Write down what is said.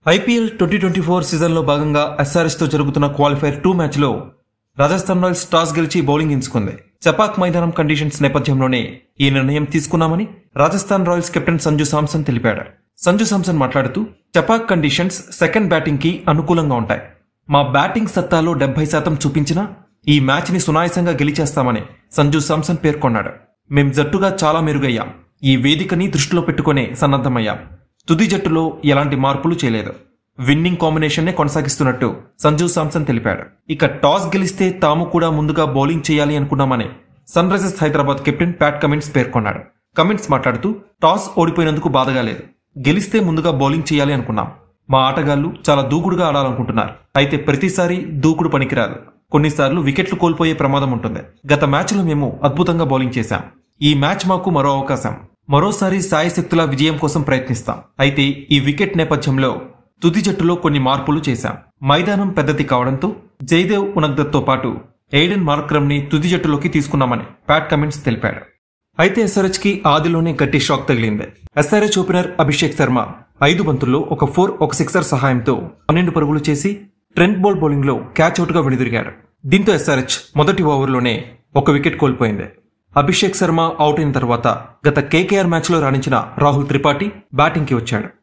IPL twenty twenty four సీజన్లో భాగంగా SRS తో జరుగుతున్న క్వాలిఫైర్ టూ మ్యాచ్లో రాజస్థాన్ రాయల్స్ టాస్ గెలిచి బౌలింగ్ ఎంచుకుంది చపాక్ మైదానం కండిషన్స్ నేపథ్యంలోనే ఈ నిర్ణయం తీసుకున్నామని రాజస్థాన్ రాయల్స్ కెప్టెన్ సంజు సామ్సన్ తెలిపాడు సంజు సామ్సన్ మాట్లాడుతూ చపాక్ కండిషన్స్ సెకండ్ బ్యాటింగ్ కి అనుకూలంగా ఉంటాయి మా బ్యాటింగ్ సత్తాలో డెబ్బై శాతం చూపించినా ఈ మ్యాచ్ ని సునాయాసంగా గెలిచేస్తామని సంజు సామ్సన్ పేర్కొన్నాడు మేం జట్టుగా చాలా మెరుగయ్యాం ఈ వేదికని దృష్టిలో పెట్టుకునే సన్నద్ధమయ్యాం తుది జట్టులో ఎలాంటి మార్పులు చేయలేదు విన్నింగ్ కాంబినేషన్ నే కొనసాగిస్తున్నట్టు సంజు సామ్సన్ తెలిపాడు ఇక టాస్ గెలిస్తే తాము కూడా ముందుగా బౌలింగ్ చేయాలి అనుకున్నామని Sunrisers Hyderabad captain Pat Cummins పేర్కొన్నాడు కమిన్స్ మాట్లాడుతూ టాస్ ఓడిపోయినందుకు బాధగా లేదు గెలిస్తే ముందుగా బౌలింగ్ చేయాలి అనుకున్నాం మా ఆటగాళ్లు చాలా దూకుడుగా ఆడాలనుకుంటున్నారు అయితే ప్రతిసారి దూకుడు పనికిరాదు కొన్నిసార్లు వికెట్లు కోల్పోయే ప్రమాదం ఉంటుంది గత మ్యాచ్లో మేము అద్భుతంగా బౌలింగ్ చేశాం ఈ మ్యాచ్ మాకు మరో అవకాశం మరోసారి సాయి శక్తుల విజయం కోసం ప్రయత్నిస్తాం అయితే ఈ వికెట్ నేపథ్యంలో తుది జట్టులో కొన్ని మార్పులు చేశాం మైదానం పెద్దది కావడంతో జయదేవ్ ఉనగ్దత్తో పాటు ఎయిడెన్ మార్క్రమ్ ని తుది జట్టులోకి తీసుకున్నామని ప్యాట్ కమిన్స్ తెలిపాడు అయితే ఎస్ఆర్హెచ్ కి ఆదిలోనే గట్టి షాక్ తగిలింది ఎస్ఆర్హెచ్ ఓపెనర్ అభిషేక్ శర్మ ఐదు బంతుల్లో ఒక ఫోర్ ఒక సిక్సర్ సహాయంతో పన్నెండు పరుగులు చేసి ట్రెంట్ బౌల్ బౌలింగ్ లో క్యాచ్ అవుట్ గా వెనుదిరిగాడు దీంతో ఎస్ఆర్హెచ్ మొదటి ఓవర్లోనే ఒక వికెట్ కోల్పోయింది అభిషేక్ శర్మ అవుట్ అయిన తర్వాత గత కేకేఆర్ మ్యాచ్ లో రాణించిన రాహుల్ త్రిపాఠి బ్యాటింగ్ కి వచ్చాడు